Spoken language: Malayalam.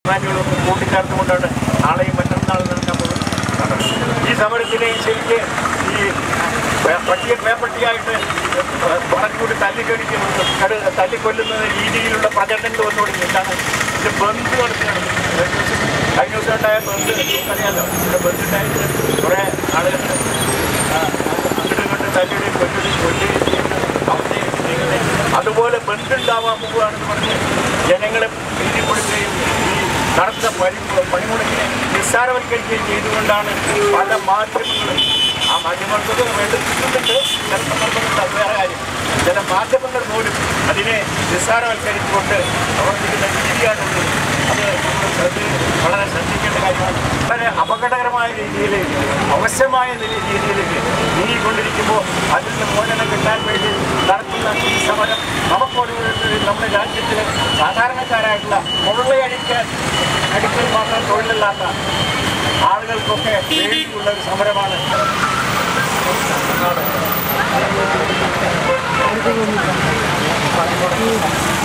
മാറ്റുകളൊക്കെ കൂട്ടിച്ചേർത്തുകൊണ്ടാണ് നാളെയും മറ്റന്നാളും നടക്കാൻ പോകുന്നത് ഈ സമരത്തിനെ ശരിക്ക് ഈ പേ- പട്ടിക പേപ്പട്ടിയായിട്ട് വളക്കൂടി തല്ലിക്കടിച്ച് കട തല്ലിക്കൊല്ലുന്ന രീതിയിലുള്ള പ്രചരണങ്ങൾ വന്നു തുടങ്ങി എന്താണ് ഇത് ബന്ധു നടത്തുകയാണ് കഴിഞ്ഞ ദിവസം ഉണ്ടായ ബന്ധു അറിയാലോ ഇവിടെ ബന്ധുണ്ടായിട്ട് കുറേ ആളുകൾ ആ, അങ്ങോട്ടും ഇങ്ങോട്ടും തല്ലിയുടെയും കൊല്ലുകയും കൊല്ലുകയും ചെയ്യുന്ന അവസ്ഥയിൽ നീങ്ങുന്നത് അതുപോലെ ബന്ധുണ്ടാവാൻ പോവുകയാണെന്ന് പറഞ്ഞ് ജനങ്ങളെ ഭീതിപ്പെടുത്തുകയും ഈ നടത്തുന്ന പണി പണിമുടക്കിനെ നിസ്സാരവൽക്കരിക്കുകയും ചെയ്തുകൊണ്ടാണ് പല മാധ്യമങ്ങളും ആ മാധ്യമങ്ങൾക്ക് വേണ്ടുന്നുണ്ട് ചില സന്ദർഭങ്ങളിൽ അത് വേറെ കാര്യം ചില മാധ്യമങ്ങൾ പോലും അതിനെ നിസ്സാരവൽക്കരിച്ചുകൊണ്ട് പ്രവർത്തിക്കുന്ന രീതിയാണുള്ളത് അത് നമ്മൾ ശ്രദ്ധ വളരെ ശ്രദ്ധിക്കേണ്ട കാര്യമാണ് വളരെ അപകടകരമായ രീതിയിലേക്ക് അവശ്യമായ നില- രീതിയിലേക്ക് നീങ്ങിക്കൊണ്ടിരിക്കുമ്പോൾ അതിൽ നിന്ന് മോചനം കിട്ടാൻ വേണ്ടി നടത്തുന്ന ഈ സമരം നമുക്കൊരു നമ്മുടെ രാജ്യത്തിലെ സാധാരണക്കാരായിട്ടുള്ള കൊള്ളയടിക്കാൻ അടിക്കൽ മാത്രം തൊഴിലില്ലാത്ത ആളുകൾക്കൊക്കെ വേണ്ടിയുള്ള ഒരു സമരമാണ് ഈ